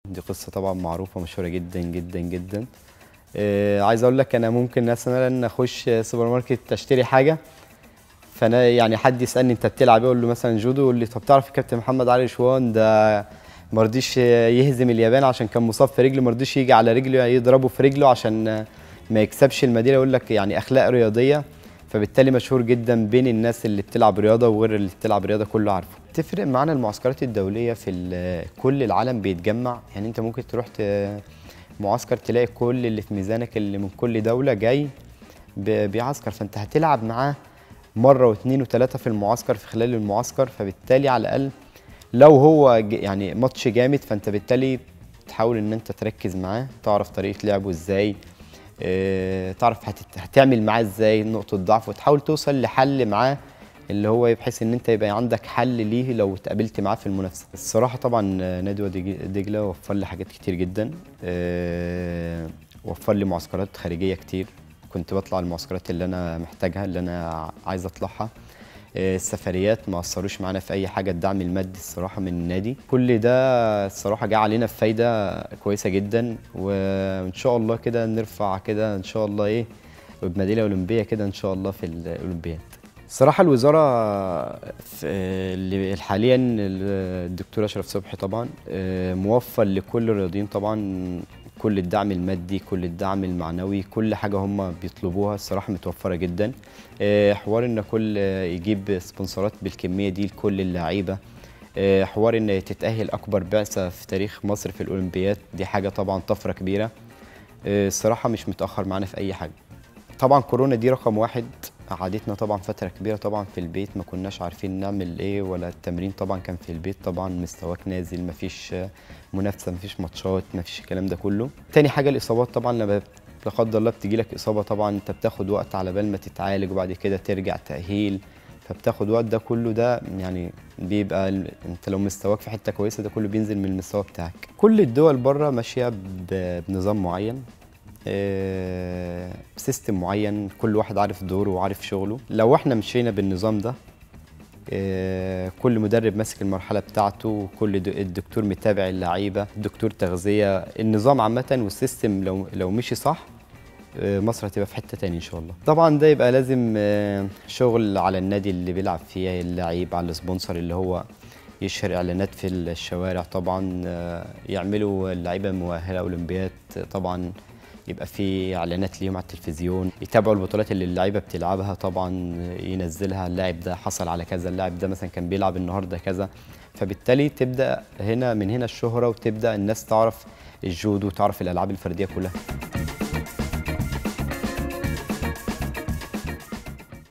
دي قصه طبعا معروفه مشهوره جدا جدا جدا آه عايز اقول لك انا ممكن مثلا اخش سوبر ماركت اشتري حاجه فانا يعني حد يسالني انت بتلعب ايه اقول له مثلا جودو يقول لي طب تعرف كابتن محمد علي شوان ده ما رضيش يهزم اليابان عشان كان مصاب في رجله ما رضيش يجي على رجله يضربه في رجله عشان ما يكسبش الميداليه يقول لك يعني اخلاق رياضيه فبالتالي مشهور جدا بين الناس اللي بتلعب رياضه وغير اللي بتلعب رياضه كله عارفه تفرق معانا المعسكرات الدوليه في ال- كل العالم بيتجمع يعني انت ممكن تروح ت- معسكر تلاقي كل اللي في ميزانك اللي من كل دوله جاي ب- بيعسكر فانت هتلعب معاه مره واثنين وثلاثه في المعسكر في خلال المعسكر فبالتالي على الاقل لو هو ج- يعني ماتش جامد فانت بالتالي تحاول ان انت تركز معاه تعرف طريقه لعبه ازاي اه تعرف هتت- هتعمل معاه ازاي نقطه ضعف وتحاول توصل لحل معاه اللي هو بحيث ان انت يبقى عندك حل ليه لو اتقابلت معاه في المنافسه الصراحه طبعا آه، نادي وادي ج- دجله وفر لي حاجات كتير جدا اه وفر لي معسكرات خارجيه كتير كنت بطلع المعسكرات اللي انا محتاجها اللي انا عايز اطلعها آه، السفريات ما اثروش معانا في اي حاجه الدعم المادي الصراحه من النادي كل ده الصراحه جه علينا بفايده كويسه جدا وان شاء الله كده نرفع كده ان شاء الله ايه بميداليه اولمبيه كده ان شاء الله في الاولمبياد الصراحه الوزاره في اللي حاليا الدكتور اشرف صبحي طبعا آه، موفر لكل الرياضيين طبعا كل الدعم المادي كل الدعم المعنوي كل حاجه هم بيطلبوها الصراحه متوفره جدا آه، حوار ان كل آه، يجيب سبونسرات بالكميه دي لكل اللعيبه آه، حوار ان تتاهل اكبر بعثه في تاريخ مصر في الاولمبياد دي حاجه طبعا طفره كبيره آه، الصراحه مش متاخر معانا في اي حاجه طبعا كورونا دي رقم واحد قعدتنا طبعا فترة كبيرة طبعا في البيت ما كناش عارفين نعمل ايه ولا التمرين طبعا كان في البيت طبعا مستواك نازل مفيش آه، منافسة مفيش ماتشات مفيش الكلام ده كله تاني حاجة الإصابات طبعا لما لا قدر الله بتجي لك إصابة طبعا انت بتاخد وقت على بال ما تتعالج وبعد كده ترجع تأهيل فبتاخد وقت ده كله ده يعني بيبقى ال- انت لو مستواك في حته كويسه ده كله بينزل من المستوى بتاعك كل الدول بره ماشيه ب- بنظام معين آه، بسيستم معين كل واحد عارف دوره وعارف شغله لو احنا مشينا بالنظام ده آه، كل مدرب ماسك المرحله بتاعته كل د- الدكتور متابع اللعيبه الدكتور تغذيه النظام عامه والسيستم لو لو مشي صح آه، مصر هتبقى في حته تاني ان شاء الله طبعا ده يبقى لازم آه، شغل على النادي اللي بيلعب فيه اللعيب على السبونسر اللي هو يشهر اعلانات في الشوارع طبعا آه، يعملوا اللعيبه مؤهله اولمبياد طبعا يبقى في اعلانات ليهم على التلفزيون يتابعوا البطولات اللي اللعيبه بتلعبها طبعا ينزلها اللاعب ده حصل على كذا اللاعب ده مثلا كان بيلعب النهارده كذا فبالتالي تبدا هنا من هنا الشهره وتبدا الناس تعرف الجودو وتعرف الالعاب الفرديه كلها